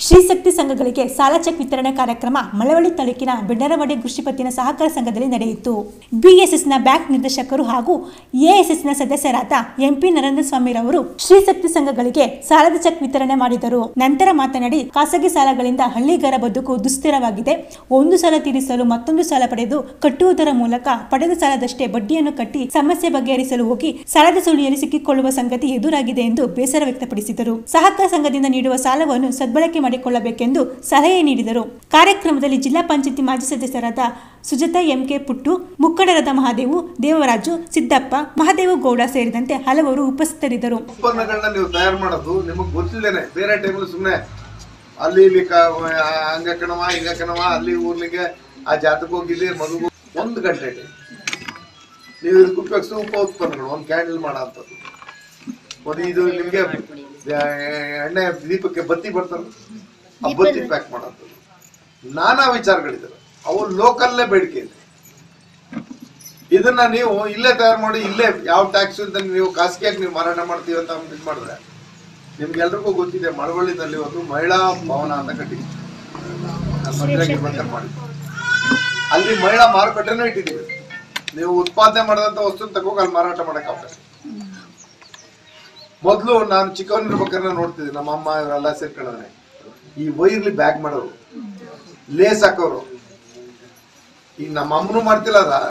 ಶ್ರೀಶಕ್ತಿ ಸಂಘಗಳಿಗೆ ಸಾಲ ಚೆಕ್ ವಿತರಣೆ ಕಾರ್ಯಕ್ರಮ ಮಳವಳ್ಳಿ ತಾಲೂಕಿನ ಬೆಂಡರವಾಡಿ ಕೃಷಿ ಪತ್ತಿನ ಸಹಕಾರ ಸಂಘದಲ್ಲಿ ನಡೆಯಿತು ಬಿಎಸ್ಎಸ್ನ ಬ್ಯಾಂಕ್ ನಿರ್ದೇಶಕರು ಹಾಗೂ ಎಎಸ್ಎಸ್ನ ಸದಸ್ಯರಾದ ಎಂಪಿ ನರೇಂದ್ರ ಸ್ವಾಮಿರವರು ಶ್ರೀಶಕ್ತಿ ಸಂಘಗಳಿಗೆ ಸಾಲದ ಚೆಕ್ ವಿತರಣೆ ಮಾಡಿದರು ನಂತರ ಮಾತನಾಡಿ ಖಾಸಗಿ ಸಾಲಗಳಿಂದ ಹಳ್ಳಿಗರ ಬದುಕು ದುಸ್ಥಿರವಾಗಿದೆ ಒಂದು ಸಾಲ ತೀರಿಸಲು ಮತ್ತೊಂದು ಸಾಲ ಪಡೆದು ಕಟ್ಟುವುದರ ಮೂಲಕ ಪಡೆದ ಸಾಲದಷ್ಟೇ ಬಡ್ಡಿಯನ್ನು ಕಟ್ಟಿ ಸಮಸ್ಯೆ ಬಗೆಹರಿಸಲು ಹೋಗಿ ಸಾಲದ ಸುಳಿಯಲ್ಲಿ ಸಿಕ್ಕಿಕೊಳ್ಳುವ ಸಂಗತಿ ಎದುರಾಗಿದೆ ಎಂದು ಬೇಸರ ವ್ಯಕ್ತಪಡಿಸಿದರು ಸಹಕಾರ ಸಂಘದಿಂದ ನೀಡುವ ಸಾಲವನ್ನು ಸದ್ಬಳಕೆ ಮಾಡಿಕೊಳ್ಳಬೇಕೆಂದು ಸಲಹೆ ನೀಡಿದರು ಕಾರ್ಯಕ್ರಮದಲ್ಲಿ ಜಿಲ್ಲಾ ಪಂಚಾಯತಿ ಮಾಜಿ ಸದಸ್ಯರಾದ ಸುಜಾತ ಎಂಕೆ ಪುಟ್ಟು ಮುಖಂಡರಾದ ಮಹಾದೇವು ದೇವರಾಜು ಸಿದ್ದಪ್ಪ ಮಹಾದೇವ ಗೌಡ ಸೇರಿದಂತೆ ಹಲವರು ಉಪಸ್ಥಿತರಿದ್ದರು ಉತ್ಪನ್ನಗಳನ್ನ ನೀವು ತಯಾರು ಮಾಡೋದು ನಿಮಗೆ ಗೊತ್ತಿಲ್ದೇನೆ ಬೇರೆ ಟೈಮಲ್ಲಿ ಸುಮ್ಮನೆ ಅಲ್ಲಿ ಇಲ್ಲಿ ಕ- ಆ, ಹಂಗ ಕಣವ ಹಿಂಗ ಕಣವ ಅಲ್ಲಿ ಊರ್ಲಿಗೆ ಆ ಜಾತಕ್ಕೆ ಹೋಗಿದ್ದೆ ಮಗುಗೂ ಒಂದು ಗಂಟೆ time. ನೀವು ಇದಕ್ಕೆ ಉಪಯೋಗಿಸೋ ಉಪ ಉತ್ಪನ್ನಗಳು ಒಂದು ಕ್ಯಾಂಡಲ್ ಮಾಡೋ ಅಂಥದ್ದು ಒಂದು ಇದು ನಿಮಗೆ ಎಣ್ಣೆ ದೀಪಕ್ಕೆ ಬತ್ತಿ ಬರ್ತಾರೆ ಆ ಬತ್ತಿ ಪ್ಯಾಕ್ ಮಾಡೋಂಥದ್ದು ನಾನಾ ವಿಚಾರಗಳಿದ್ದಾರೆ ಅವು ಲೋಕಲ್ಲೇ ಬೇಡಿಕೆ ಇದೆ ಇದನ್ನ ನೀವು ಇಲ್ಲೇ ತಯಾರು ಮಾಡಿ ಇಲ್ಲೇ ಯಾವ ಟ್ಯಾಕ್ಸ್ ಅಂತ ನೀವು ಖಾಸಗಿಯಾಗಿ ನೀವು ಮಾರಾಟ ಮಾಡ್ತೀವಿ ಅಂತ ಇದು ಮಾಡಿದ್ರೆ ನಿಮ್ಗೆಲ್ರಿಗೂ ಗೊತ್ತಿದೆ ಮಳವಳ್ಳಿನಲ್ಲಿ ಒಂದು ಮಹಿಳಾ ಭವನ ಅಂತ ಕಟ್ಟಿ ಮಂತ್ರಿಗೆ ಬೇಕಾದ್ರೆ ಮಾಡಿ ಅಲ್ಲಿ ಮಹಿಳಾ ಮಾರುಕಟ್ಟೆನೂ ಇಟ್ಟಿದ್ದೀವಿ ನೀವು ಉತ್ಪಾದನೆ ಮಾಡಿದಂತ ವಸ್ತು ತಗೋಗಿ ಅಲ್ಲಿ ಮಾರಾಟ ಮಾಡಕ್ ಅವಕಾಶ ಮೊದಲು ನಾನು ಚಿಕ್ಕವನಿರ್ಬೇಕಾದ್ರೆ ನೋಡ್ತಿದ್ದೆ ನಮ್ಮ ಅಮ್ಮ ಇವರೆಲ್ಲ ಸೇರ್ಕೊಂಡ್ರೆ ಈ ವೈರ್ಲಿ ಬ್ಯಾಗ್ ಮಾಡೋರು ಲೇಸ್ ಹಾಕೋರು ಈಗ ನಮ್ಮ ಅಮ್ಮನೂ ಮಾಡ್ತಿಲ್ಲ ಅದ